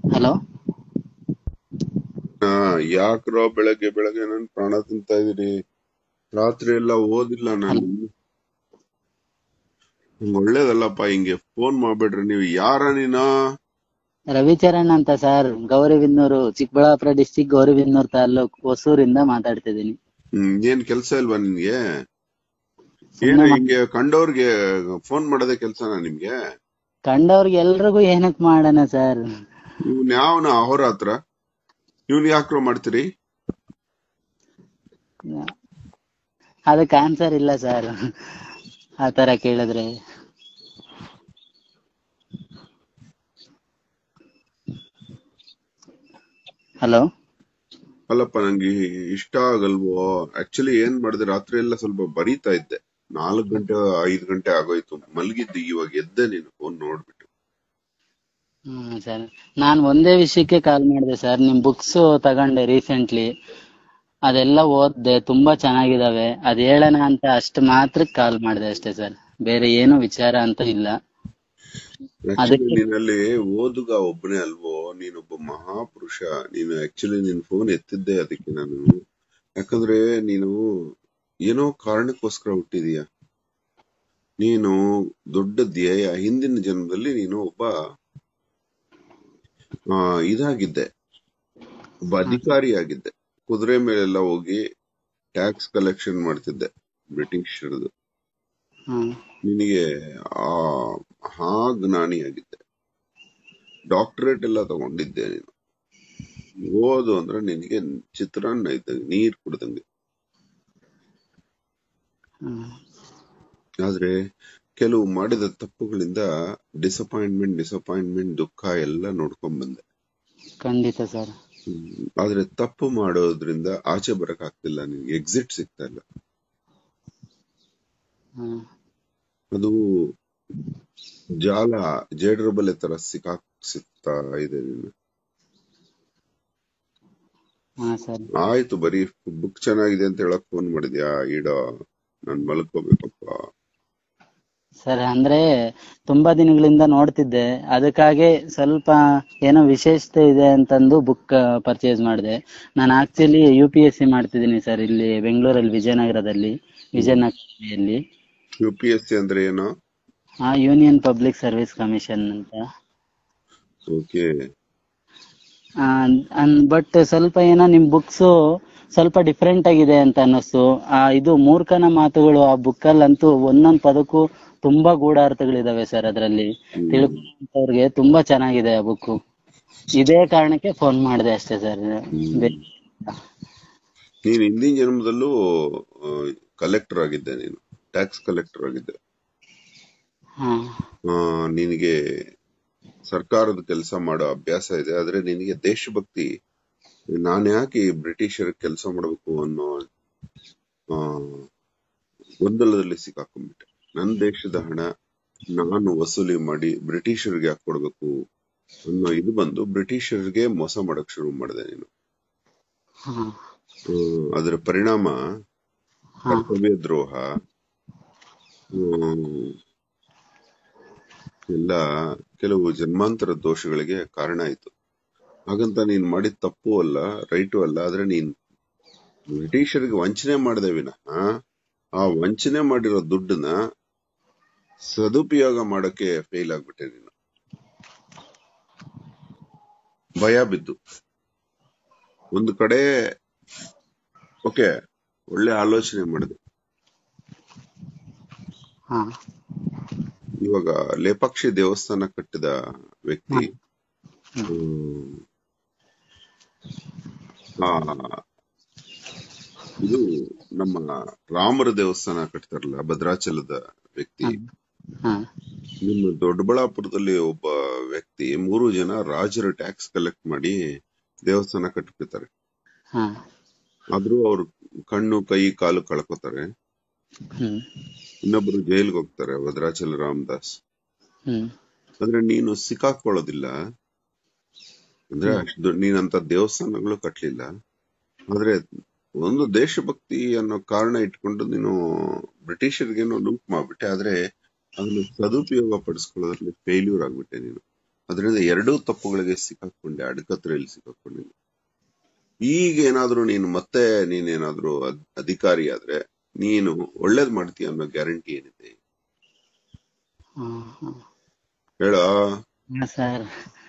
Hello ಹಾ ಯಾಕ್ರೋ ಬೆಳಗ್ಗೆ ಬೆಳಗ್ಗೆ ನನ್ ಪ್ರಾಣ ತಿಂತಾ ಇದೀರಿ ರಾತ್ರಿ ಎಲ್ಲ ಓದಿಲ್ಲ ನಾನು ನಿಮ್ಗ್ ಒಳ್ಳೇದಲ್ಲಪ್ಪ ಹಿಂಗೆ ಫೋನ್ ಮಾಡ್ಬೇಡ್ರಿ ನೀವು ಯಾರ ನೀನ ರವಿಚರಣ್ ಅಂತ ಸರ್ ಗೌರಿಬಿದನೂರು ಚಿಕ್ಕಬಳ್ಳಾಪುರ ಡಿಸ್ಟಿಕ್ ಗೌರಿಬಿದನೂರು ತಾಲೂಕ್ ಹೊಸೂರಿಂದ ಮಾತಾಡ್ತಿದ್ದೀನಿ ಹ್ಮ್ ಏನ್ ಕೆಲ್ಸ ಇಲ್ವಾ ನಿನ್ಗೆ ಸುಮ್ನೆ ಏನು ಮಾ- ಹಿಂಗೆ ಕಂಡವ್ರಿಗೆ ಫೋನ್ ಮಾಡೋದೇ ಕೆಲ್ಸನಾ ನಿಮ್ಗೆ ಕಂಡವ್ರಿಗೆ ಎಲ್ರಿಗೂ ಏನಕ್ ಮಾಡೋಣ ಸರ್ ಇವ್ನ್ ಯಾವನ ಅವ್ರ ಹತ್ರ ಇವ್ನ್ ಯಾಕ್ರೋ ಮಾಡ್ತೀರಿ ಅದಕ್ಕೆ ಆನ್ಸರ್ ಇಲ್ಲ ಸರ್ ಆ ತರ ಕೇಳಿದ್ರೆ ಹಲೋ ಅಲ್ಲಪ್ಪ ನಂಗೆ ಇಷ್ಟ ಆಗಲ್ವೋ ಆಕ್ಚುಲಿ ಏನ್ ಮಾಡಿದೆ ರಾತ್ರಿ ಎಲ್ಲ ಸ್ವಲ್ಪ ಬರೀತಾ ಇದ್ದೆ ನಾಲ್ಕು ಗಂಟೆ ಐದು ಗಂಟೆ ಆಗೋಯ್ತು ಮಲಗಿದ್ದು ಇವಾಗ ಎದ್ದೆ ನೀನು ಫೋನ್ ನೋಡ್ಬಿಟ್ಟು ಹ್ಮ್ ಸರ್ ನಾನ್ ಒಂದೇ ವಿಷಯಕ್ಕೆ ಕಾಲ್ ಮಾಡಿದೆ ಸರ್ ನಿಮ್ ಬುಕ್ಸ್ ತಗೊಂಡೆ ರೀಸೆಂಟ್ಲಿ ಅದೆಲ್ಲ ಓದ್ದೆ ತುಂಬಾ ಚೆನ್ನಾಗಿದಾವೆ ಅದ್ ಹೇಳೋಣ ಅಂತ ಅಷ್ಟ್ ಮಾತ್ರ ಕಾಲ್ ಮಾಡಿದೆ ಅಷ್ಟೇ ಸರ್ ಬೇರೆ ಏನು ವಿಚಾರ ಅಂತ ಇಲ್ಲ ಆಕ್ಚುಲಿ ಅದಕ್ಕೆ ನೀನಲ್ಲಿ ಓದುಗ ಒಬ್ಬನೇ ಅಲ್ವೋ ನೀನೊಬ್ಬ ಮಹಾಪುರುಷ ನೀನು ಆಕ್ಚುಲಿ ನಿನ್ ಫೋನ್ ಎತ್ತಿದ್ದೆ ಅದಕ್ಕೆ ನಾನು ಯಾಕಂದ್ರೆ ನೀನು ಏನೋ ಕಾರಣಕ್ಕೋಸ್ಕರ ಹುಟ್ಟಿದೀಯ ನೀನು ದೊಡ್ಡ ಧ್ಯೇಯ ಹಿಂದಿನ ಜನ್ಮದಲ್ಲಿ ನೀನು ಒಬ್ಬ ಆ ಇದಾಗಿದ್ದೆ ಒಬ್ಬ ಅಧಿಕಾರಿಯಾಗಿದ್ದೆ ಕುದುರೆ ಮೇಲೆಲ್ಲ ಹೋಗಿ ಟ್ಯಾಕ್ಸ್ ಕಲೆಕ್ಷನ್ ಮಾಡ್ತಿದ್ದೆ ಬ್ರಿಟಿಷರದು ಹ್ಮ್ ನಿನಗೆ ಆ ಮಹಾ ಜ್ಞಾನಿಯಾಗಿದ್ದೆ ಡಾಕ್ಟರೇಟ್ ಎಲ್ಲ ತಗೊಂಡಿದ್ದೆ ನೀನು ಓದು ಅಂದ್ರೆ ನಿನಗೆ ಚಿತ್ರಾನ್ನ ಇದ್ದಂಗೆ ನೀರ್ ಕುಡ್ದಂಗೆ ಹ್ಮ್ ಆದ್ರೆ ಕೆಲವು ಮಾಡಿದ ತಪ್ಪುಗಳಿಂದ ಡಿಸಪಾಯಿಂಟ್ಮೆಂಟ್ ಡಿಸಪಾಯಿಂಟ್ಮೆಂಟ್ ದುಃಖ ಎಲ್ಲ ನೋಡ್ಕೊಂಡ್ ಬಂದೆ ಖಂಡಿತ ಸರ್ ಹ್ಮ್. ಆದ್ರೆ ತಪ್ಪು ಮಾಡೋದ್ರಿಂದ ಆಚೆ ಬರಕ್ ಆಗ್ತಿಲ್ಲ ನಿನ್ಗೆ ಎಕ್ಸಿಟ್ ಸಿಗ್ತಾ ಇಲ್ಲ ಹ್ಮ್ ಅದು ಜಾಲ ಜೇಡರ ಬಲೆ ತರ ಸಿಕ್ಕಾಕ್ ಸಿಗ್ತಾ ಇದೆ ನೀನು ಹಾ ಸರ್ ಆಯ್ತು ಬರೀ ಬುಕ್ ಚೆನ್ನಾಗಿದೆ ಅಂತ ಹೇಳಕ್ ಫೋನ್ ಮಾಡಿದ್ಯಾ ಇಡೋ ನಾನ್ ಮಲ್ಕೋಬೇಕಪ್ಪ ಸರ್ ಅಂದ್ರೆ ತುಂಬಾ ದಿನಗಳಿಂದ ನೋಡ್ತಿದ್ದೆ ಅದಕ್ಕಾಗಿ ಸ್ವಲ್ಪ ಏನೋ ವಿಶೇಷತೆ ಇದೆ ಅಂತಂದು ಬುಕ್ ಪರ್ಚೇಸ್ ಮಾಡಿದೆ ನಾನು actually U P S C ಮಾಡ್ತಿದ್ದೀನಿ ಸರ್ ಇಲ್ಲಿ ಬೆಂಗಳೂರಲ್ಲಿ ವಿಜಯನಗರದಲ್ಲಿ ವಿಜಯನಗರದಲ್ಲಿ ಯು ಪಿ ಎಸ್ ಸಿ ಅಂದ್ರೆ ಏನು ಆ ಯೂನಿಯನ್ ಪಬ್ಲಿಕ್ ಸರ್ವಿಸ್ ಕಮಿಷನ್ ಅಂತ ಓಕೆ ಬಟ್ ಸ್ವಲ್ಪ ಏನೋ ನಿಮ್ ಬುಕ್ಸ್ ಸ್ವಲ್ಪ ಡಿಫ್ರೆಂಟ್ ಆಗಿದೆ ಅಂತ ಅನ್ನಿಸ್ತು ಆ ಇದು ಮೂರ್ಖನ ಮಾತುಗಳು ಆ ಬುಕ್ ಅಲ್ಲಂತೂ ಒಂದೊಂದ್ ಪದಕ್ಕೂ ತುಂಬಾ ಗೂಢಾರ್ಥಗಳಿದಾವೆ ಸರ್ ಅದರಲ್ಲಿ ಹ್ಮ್ ತಿಳ್ಕೊಂಡವ್ರಿಗೆ ತುಂಬಾ ಚೆನ್ನಾಗಿದೆ ಆ ಬುಕ್ ಇದೇ ಕಾರಣಕ್ಕೆ ಫೋನ್ ಮಾಡಿದೆ ಅಷ್ಟೇ ಸರ್ ಹ್ಮ್ ನೀನ್ ಹಿಂದಿನ ಜನ್ಮದಲ್ಲೂ ಕಲೆಕ್ಟರ್ ಆಗಿದ್ದೆ ನೀನು ಟ್ಯಾಕ್ಸ್ ಕಲೆಕ್ಟರ್ ಆಗಿದ್ದೆ ಹಾ ಆ, ನಿನಗೆ ಸರ್ಕಾರದ ಕೆಲಸ ಮಾಡೋ ಅಭ್ಯಾಸ ಇದೆ ಆದ್ರೆ ನಿನಗೆ ದೇಶಭಕ್ತಿ ನಾನ್ ಯಾಕೆ ಈ ಬ್ರಿಟಿಷರ ಕೆಲಸ ಮಾಡಬೇಕು ಅನ್ನೋ ಆ, ಗೊಂದಲದಲ್ಲಿ ಸಿಕ್ಕಾಕೊಂಡ್ಬಿಟ್ಟೆ ನನ್ನ ದೇಶದ ಹಣ ನಾನು ವಸೂಲಿ ಮಾಡಿ ಬ್ರಿಟಿಷರಿಗೆ ಯಾಕೆ ಕೊಡ್ಬೇಕು ಅನ್ನೋ ಇದು ಬಂದು ಬ್ರಿಟಿಷರಿಗೆ ಮೋಸ ಮಾಡಕ್ ಶುರು ಮಾಡಿದೆ ನೀನು ಹಾ ಹ್ಮ್, ಅದರ ಪರಿಣಾಮ ಹಾ ಕರ್ತವ್ಯ ದ್ರೋಹ ಹ್ಮ್, ಎಲ್ಲ ಕೆಲವು ಜನ್ಮಾಂತರ ದೋಷಗಳಿಗೆ ಕಾರಣ ಆಯ್ತು ಹಾಗಂತ ನೀನ್ ಮಾಡಿದ ತಪ್ಪು ಅಲ್ಲ ರೈಟು ಅಲ್ಲ ಆದ್ರೆ ನೀನ್ ಬ್ರಿಟಿಷರಿಗೆ ವಂಚನೆ ಮಾಡಿದೆ ವಿನಃ ಆ ವಂಚನೆ ಮಾಡಿರೋ ದುಡ್ಡನ್ನ ಸದುಪಯೋಗ ಮಾಡಕ್ಕೆ ಫೇಲ್ ಆಗ್ಬಿಟ್ಟೆ ನೀನು ಭಯ ಬಿದ್ದು ಒಂದು ಕಡೆ ಓಕೆ ಒಳ್ಳೆ ಆಲೋಚನೆ ಮಾಡಿದೆ ಹಾ ಇವಾಗ ಲೇಪಾಕ್ಷಿ ದೇವಸ್ಥಾನ ಕಟ್ಟಿದ ವ್ಯಕ್ತಿ ಹ್ಮ್ ಹ್ಮ್, ಆ ಇದು ನಮ್ಮ ರಾಮರ ದೇವಸ್ಥಾನ ಕಟ್ತಾರಲ್ಲ ಭದ್ರಾಚಲದ ವ್ಯಕ್ತಿ ಹಾ ಹಾ ನಿಮ್ಮ ದೊಡ್ಡಬಳ್ಳಾಪುರದಲ್ಲಿ ಒಬ್ಬ ವ್ಯಕ್ತಿ ಮೂರು ಜನ ರಾಜರ ಟ್ಯಾಕ್ಸ್ ಕಲೆಕ್ಟ್ ಮಾಡಿ ದೇವಸ್ಥಾನ ಕಟ್ಬಿಡ್ತಾರೆ ಹಾ ಆದ್ರೂ ಅವ್ರು ಕಣ್ಣು ಕೈ ಕಾಲು ಕಳ್ಕೊತಾರೆ ಹ್ಮ್ ಇನ್ನೊಬ್ರು ಜೈಲ್ಗೆ ಹೋಗ್ತಾರೆ ಭದ್ರಾಚಲ ರಾಮದಾಸ್ ಹ್ಮ್ ಅಂದ್ರೆ ನೀನು ಸಿಕ್ಕಾಕೊಳ್ಳೋದಿಲ್ಲ ಅಂದ್ರೆ ಹ್ಮ್ ಅಷ್ಟು ದೊಡ್ಡ- ನೀನಂತ ದೇವಸ್ಥಾನಗಳು ಕಟ್ಲಿಲ್ಲ ಆದ್ರೆ ಒಂದು ದೇಶಭಕ್ತಿ ಅನ್ನೋ ಕಾರಣ ಇಟ್ಕೊಂಡು ನೀನು ಬ್ರಿಟಿಷರಿಗೇನೋ ಲೂಪ್ ಮಾಡ್ಬಿಟ್ಟೆ ಆದ್ರೆ ಅದನ್ನು ಸದುಪಯೋಗ ಪಡಿಸ್ಕೊಳ್ಳೋದ್ರಲ್ಲಿ ಫೇಲ್ಯೂರ್ ಆಗ್ಬಿಟ್ಟೆ ನೀನು ಅದರಿಂದ ಎರಡೂ ತಪ್ಪುಗಳಿಗೆ ಸಿಕ್ಕಾಕೊಂಡೆ ಅಡಕತ್ರೆಯಲ್ಲಿ ಸಿಕ್ಕಾಕೊಂಡೆ ಈಗ ಏನಾದ್ರೂ ನೀನು ಮತ್ತೆ ನೀನೇನಾದ್ರೂ ಅದ್- ಅಧಿಕಾರಿ ಆದ್ರೆ ನೀನು ಒಳ್ಳೇದ್ ಮಾಡ್ತೀಯ ಅನ್ನೋ ಗ್ಯಾರಂಟಿ ಏನಿದೆ ಹಾ, ಹಾ. ಹೇಳ ಹಾ ಸರ್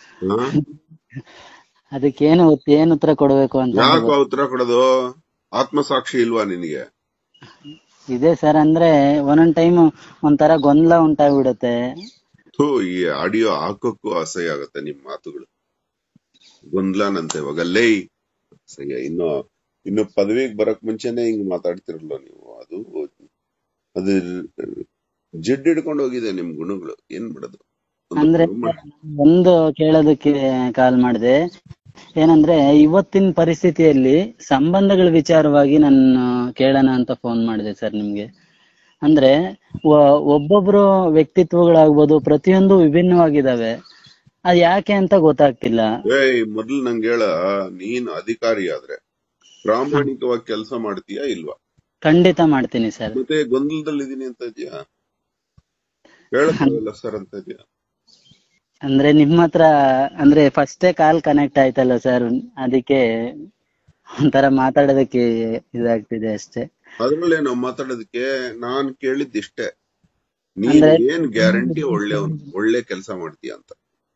ಅದಕ್ಕೇನು ಉತ್- ಏನ್ ಉತ್ತರ ಕೊಡ್ಬೇಕು ಅಂತ ಯಾಕ ಉತ್ತರ ಕೊಡೋದು ಆತ್ಮಸಾಕ್ಷಿ ಇಲ್ವಾ ನಿನಗೆ ಇದೆ ಸರ್ ಅಂದ್ರೆ ಒಂದೊಂದ್ ಟೈಮ್ ಒಂಥರ ಗೊಂದಲ ಉಂಟಾಗ್ಬಿಡುತ್ತೆ ಥೂ ಈ ಆಡಿಯೋ ಹಾಕೋಕ್ಕೂ ಅಸಹ್ಯ ಆಗತ್ತೆ ನಿಮ್ ಮಾತುಗಳು ಗೊಂದಲನಂತೆ ಇವಾಗ ಲೈ ಅಸಹ್ಯ ಇನ್ನು ಇನ್ನು ಪದವಿಗೆ ಬರಕ್ ಮುಂಚೆನೆ ಹಿಂಗ್ ಮಾತಾಡ್ತಿರಲ್ಲ ನೀವು ಅದು ಅದು ಜಿಡ್ ಹಿಡ್ಕೊಂಡು ಹೋಗಿದೆ ನಿಮ್ ಗುಣಗಳು ಏನ್ ಮಾಡೋದು ಒಂದು ಅಂದ್ರೆ ಗುಣ- ಒಂದು ಕೇಳೋದಕ್ಕೆ ಕಾಲ್ ಮಾಡಿದೆ ಏನಂದ್ರೆ ಇವತ್ತಿನ ಪರಿಸ್ಥಿತಿಯಲ್ಲಿ ಸಂಬಂಧಗಳ ವಿಚಾರವಾಗಿ ನಾನು ಕೇಳೋಣ ಅಂತ ಫೋನ್ ಮಾಡಿದೆ ಸರ್ ನಿಮ್ಗೆ ಅಂದ್ರೆ ಒ- ಒಬ್ಬೊಬ್ರು ವ್ಯಕ್ತಿತ್ವಗಳಾಗ್ಬೋದು ಪ್ರತಿಯೊಂದು ವಿಭಿನ್ನವಾಗಿದಾವೆ ಅದ್ ಯಾಕೆ ಅಂತ ಗೊತ್ತಾಗ್ತಿಲ್ಲ ಏಯ್ ಮೊದ್ಲು ನಂಗೆ ಹೇಳ ನೀನ್ ಅಧಿಕಾರಿ ಆದ್ರೆ ಪ್ರಾಮಾಣಿಕವಾಗಿ ಕೆಲಸ ಮಾಡ್ತೀಯಾ ಇಲ್ವಾ ಖಂಡಿತ ಮಾಡ್ತೀನಿ ಸರ್ ಮತ್ತೆ ಗೊಂದಲದಲ್ಲಿ ಇದೀನಿ ಅಂತ ಇದೆಯಾ ಹೇಳಕ್ಕಾಗಲ್ಲ ಸರ್ ಅಂತ ಇದೆಯಾ ಅಂದ್ರೆ ನಿಮ್ ಹತ್ರ ಅಂದ್ರೆ ಫಸ್ಟೇ ಕಾಲ್ ಕನೆಕ್ಟ್ ಆಯ್ತಲ್ಲ ಸರ್ ಅದಕ್ಕೆ ಒಂಥರ ಮಾತಾಡೋದಕ್ಕೆ ಇದಾಗ್ತಿದೆ ಅಷ್ಟೇ ಅದ್ರಲ್ಲೇ ನಾವು ಮಾತಾಡೋದಕ್ಕೆ ನಾನ್ ಕೇಳಿದ್ದಿಷ್ಟೇ ನೀನ್ ಅಂದ್ರೆ- ಏನ್ ಗ್ಯಾರಂಟಿ ಒಳ್ಳೆ ಒಳ್ಳೆ ಕೆಲಸ ಮಾಡ್ತೀಯ ಅಂತ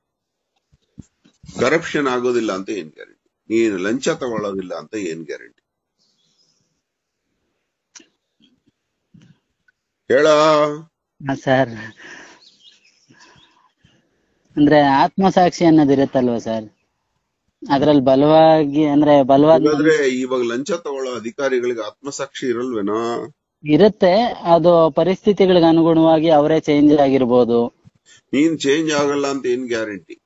ಕರಪ್ಷನ್ ಆಗೋದಿಲ್ಲ ಅಂತ ಏನ್ ಗ್ಯಾರಂಟಿ ನೀನು ಲಂಚ ತಗೊಳ್ಳೋದಿಲ್ಲ ಅಂತ ಏನ್ ಗ್ಯಾರಂಟಿ ಹೇಳ ಹಾ ಸರ್ ಅಂದ್ರೆ ಆತ್ಮಸಾಕ್ಷಿ ಅನ್ನೋದು ಇರುತ್ತಲ್ವಾ ಸರ್ ಅದ್ರಲ್ಲಿ ಬಲವಾಗಿ ಅಂದ್ರೆ ಬಲವಾದ ಹಾಗಾದ್ರೆ ಇವಾಗ ಲಂಚ ತಗೊಳ್ಳೋ ಅಧಿಕಾರಿಗಳಿಗೆ ಆತ್ಮಸಾಕ್ಷಿ ಇರಲ್ವೇನೋ ಇರುತ್ತೆ ಅದು ಪರಿಸ್ಥಿತಿಗಳಿಗೆ ಅನುಗುಣವಾಗಿ ಅವರೇ ಚೇಂಜ್ ಆಗಿರ್ಬೋದು ನೀನ್ ಚೇಂಜ್ ಆಗಲ್ಲ ಅಂತ ಏನ್ ಗ್ಯಾರಂಟಿ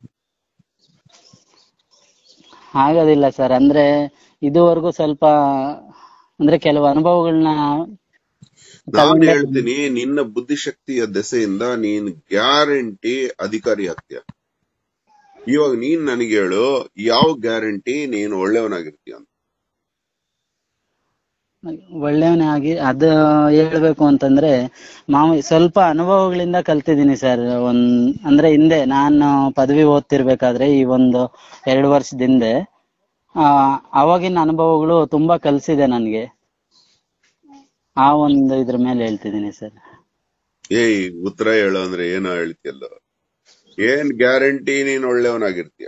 ಆಗೋದಿಲ್ಲ ಸರ್ ಅಂದ್ರೆ ಇದುವರೆಗೂ ಸ್ವಲ್ಪ ಅಂದ್ರೆ ಕೆಲವು ಅನುಭವಗಳನ್ನ ನಾನು ಹೇಳ್ತೀನಿ ನಿನ್ನ ಬುದ್ಧಿಶಕ್ತಿಯ ದೆಸೆಯಿಂದ ನೀನ್ ಗ್ಯಾರಂಟಿ ಅಧಿಕಾರಿ ಆಗ್ತೀಯ ಇವಾಗ ನೀನ್ ನನಗೆ ಹೇಳು ಯಾವ ಗ್ಯಾರಂಟಿ ನೀನು ಒಳ್ಳೆಯವನಾಗಿರ್ತೀಯ ಅಂತ ಒಳ್ಳೆಯವನೇ ಆಗಿ ಅದು ಹೇಳ್ಬೇಕು ಅಂತಂದ್ರೆ ಮಾವು ಸ್ವಲ್ಪ ಅನುಭವಗಳಿಂದ ಕಲ್ತಿದ್ದೀನಿ ಸರ್ ಒಂದ್ ಅಂದ್ರೆ ಹಿಂದೆ ನಾನು ಪದವಿ ಓದ್ತಿರ್ಬೇಕಾದ್ರೆ ಈ ಒಂದು ಎರಡು ವರ್ಷದ ಹಿಂದೆ ಆ ಅವಾಗಿನ ಅನುಭವಗಳು ತುಂಬಾ ಕಲ್ಸಿದೆ ನನ್ಗೆ ಆ ಒಂದು ಇದ್ರ ಮೇಲೆ ಹೇಳ್ತಿದ್ದೀನಿ ಸರ್ ಏಯ್ ಉತ್ತರ ಹೇಳು ಅಂದ್ರೆ ಏನೋ ಹೇಳ್ತಿಯಲ್ಲ ಏನ್ ಗ್ಯಾರಂಟಿ ನೀನ್ ಒಳ್ಳೆಯವನಾಗಿರ್ತೀಯ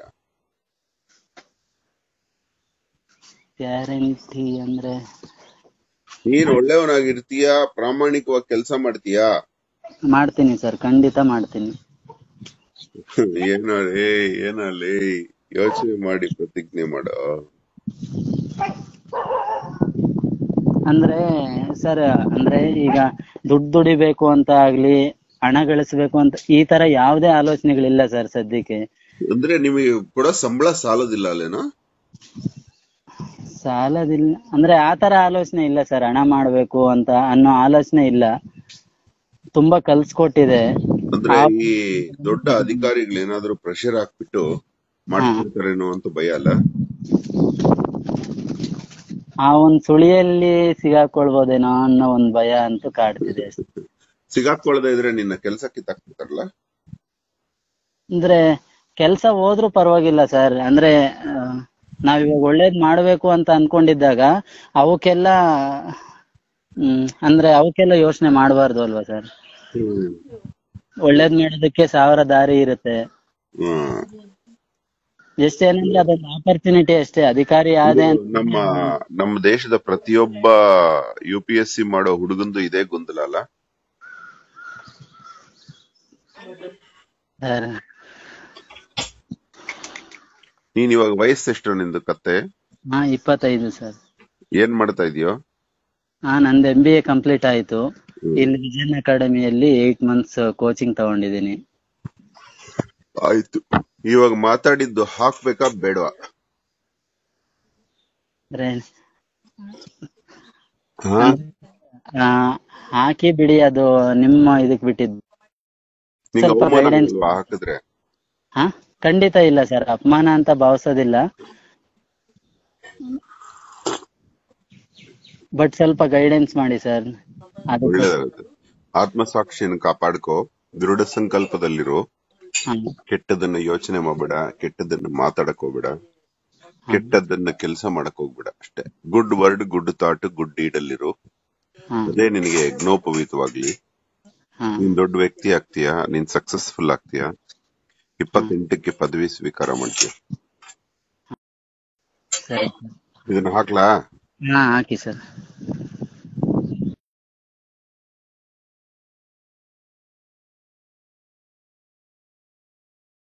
ಗ್ಯಾರಂಟಿ ಅಂದ್ರೆ ನೀನ್ ಒಳ್ಳೆಯವನಾಗಿರ್ತೀಯ ಪ್ರಾಮಾಣಿಕವಾಗಿ ಕೆಲಸ ಮಾಡ್ತೀಯಾ ಮಾಡ್ತೀನಿ ಸರ್ ಖಂಡಿತ ಮಾಡ್ತೀನಿ ಏನೋ ಏ ಏನಲ್ಲಿ ಯೋಚನೆ ಮಾಡಿ ಪ್ರತಿಜ್ಞೆ ಮಾಡೋ ಅಂದ್ರೆ ಸರ್ ಅಂದ್ರೆ ಈಗ ದುಡ್ಡು ದುಡಿಬೇಕು ಅಂತ ಆಗ್ಲಿ ಹಣ ಗಳಿಸ್ಬೇಕು ಅಂತ ಈ ತರ ಯಾವುದೇ ಆಲೋಚನೆಗಳಿಲ್ಲ ಸರ್ ಸದ್ಯಕ್ಕೆ ಅಂದ್ರೆ ನಿಮಗೆ ಕೂಡ ಸಂಬಳ ಸಾಲದಿಲ್ಲ ಅಲ್ಲೇನೋ ಸಾಲದಿಲ್ಲ ಅಂದ್ರೆ ಆ ತರ ಆಲೋಚನೆ ಇಲ್ಲ ಸರ್ ಹಣ ಮಾಡ್ಬೇಕು ಅಂತ ಅನ್ನೋ ಆಲೋಚನೆ ಇಲ್ಲ ತುಂಬಾ ಕಲ್ಸ್ಕೊಟ್ಟಿದೆ ಅಂದ್ರೆ ಈ ದೊಡ್ಡ ಅಧಿಕಾರಿಗಳು ಏನಾದ್ರು ಪ್ರೆಷರ್ ಹಾಕ್ಬಿಟ್ಟು ಮಾಡ್ತಿರ್ತಾರೇನೋ ಅಂತ ಭಯ ಅಲ್ಲ ಆ ಒಂದ್ ಸುಳಿಯಲ್ಲಿ ಸಿಗಾಕೊಳ್ಬೋದೇನೋ ಅನ್ನೋ ಒಂದ್ ಭಯ ಅಂತೂ ಕಾಡ್ತಿದೆ ಅಷ್ಟೇ. ಸಿಗಾಕೊಳ್ಳದೆ ಇದ್ರೆ ನಿನ್ನ ಕೆಲ್ಸಕ್ಕೆ ತಾಕ್ಬಿಡ್ತಾರಲ್ಲ ಅಂದ್ರೆ ಕೆಲ್ಸ ಹೋದ್ರೂ ಪರವಾಗಿಲ್ಲ ಸರ್ ಅಂದ್ರೆ ಆ, ನಾವಿವಾಗ ಒಳ್ಳೇದ್ ಮಾಡ್ಬೇಕು ಅಂತ ಅನ್ಕೊಂಡಿದ್ದಾಗ ಅವಕ್ಕೆಲ್ಲ ಹ್ಮ್ ಅಂದ್ರೆ ಅವಕ್ಕೆಲ್ಲ ಯೋಚನೆ ಮಾಡಬಾರ್ದು ಅಲ್ವಾ ಸರ್ ಒಳ್ಳೇದ್ ಮಾಡೋದಕ್ಕೆ ಸಾವಿರ ದಾರಿ ಇರುತ್ತೆ ಹ್ಮ್. ಎಷ್ಟೇನಂದ್ರೆ ಅದೊಂದು ಆಪರ್ಚುನಿಟಿ ಅಷ್ಟೇ ಅಧಿಕಾರಿ ಆದೆ ಅಂತ ನಮ್ಮ ನಮ್ಮ ದೇಶದ ಪ್ರತಿಯೊಬ್ಬ ಯು ಪಿ ಎಸ್ ಸಿ ಮಾಡೋ ಹುಡುಗಂದು ಇದೇ ಗೊಂದಲ ಅಲ್ಲ ಸರ್ ನೀನ್ ಇವಾಗ ವಯಸ್ಸೆಷ್ಟು ನಿಂದು ಕತ್ತೆ ಹಾ ಇಪ್ಪತ್ತೈದು ಸರ್ ಏನ್ ಮಾಡ್ತಾ ಇದೀಯೋ ಹಾ ನಂದು ಎಂ ಬಿ ಎ ಕಂಪ್ಲೀಟ್ ಆಯ್ತು ಇಲ್ಲಿ ವಿಜಯನ್ ಅಕಾಡೆಮಿಯಲ್ಲಿ ಏಟ್ ಮಂತ್ಸ್ ಕೋಚಿಂಗ್ ತಗೊಂಡಿದ್ದೀನಿ ಆಯ್ತು ಇವಾಗ ಮಾತಾಡಿದ್ದು ಹಾಕ್ಬೇಕಾ ಬೇಡವಾ ಅಂದ್ರೆ ಹಾ ಆ, ಹಾಕಿ ಬಿಡಿ ಅದು ನಿಮ್ಮ ಇದಕ್ ಬಿಟ್ಟಿದ್ದು ನಿಂಗೆ ಸ್ವಲ್ಪ ಅವಮಾನ guidance- ಆಗಲ್ವಾ ಹಾಕಿದ್ರೆ ಹಾ ಖಂಡಿತ ಇಲ್ಲ ಸರ್ ಅಪಮಾನ ಅಂತ ಭಾವಿಸೋದಿಲ್ಲ ಬಟ್ ಸ್ವಲ್ಪ ಗೈಡೆನ್ಸ್ ಮಾಡಿ ಸರ್ ಅದು ಒಳ್ಳೇದಾಗುತ್ತೆ ಆತ್ಮಸಾಕ್ಷಿಯನ್ನು ಕಾಪಾಡ್ಕೋ ದೃಢ ಸಂಕಲ್ಪದಲ್ಲಿರು ಹಾ ಕೆಟ್ಟದನ್ನ ಯೋಚನೆ ಮಾಡ್ಬೇಡ ಕೆಟ್ಟದನ್ನ ಮಾತಾಡಕ್ ಹೋಗ್ಬೇಡ ಕೆಟ್ಟದನ್ನ ಕೆಲಸ ಮಾಡಕ್ ಹೋಗ್ಬೇಡ ಅಷ್ಟೇ good word good thought good deed ಅಲ್ಲಿರು ಹಾ ಅದೇ ನಿನಗೆ ಯಜ್ಞೋಪವೀತವಾಗ್ಲಿ ಹಾ ನೀನ್ ದೊಡ್ಡ ವ್ಯಕ್ತಿ ಆಗ್ತೀಯಾ ನೀನ್ ಸಕ್ಸಸ್ಫುಲ್ ಆಗ್ತೀಯಾ ಇಪ್ಪತ್ತೆಂಟಕ್ಕೆ ಪದವಿ ಸ್ವೀಕಾರ ಮಾಡ್ತೀಯ ಸರಿ ಇದನ್ನ ಹಾಕ್ಲಾ ಹಾ ಹಾಕಿ ಸರ್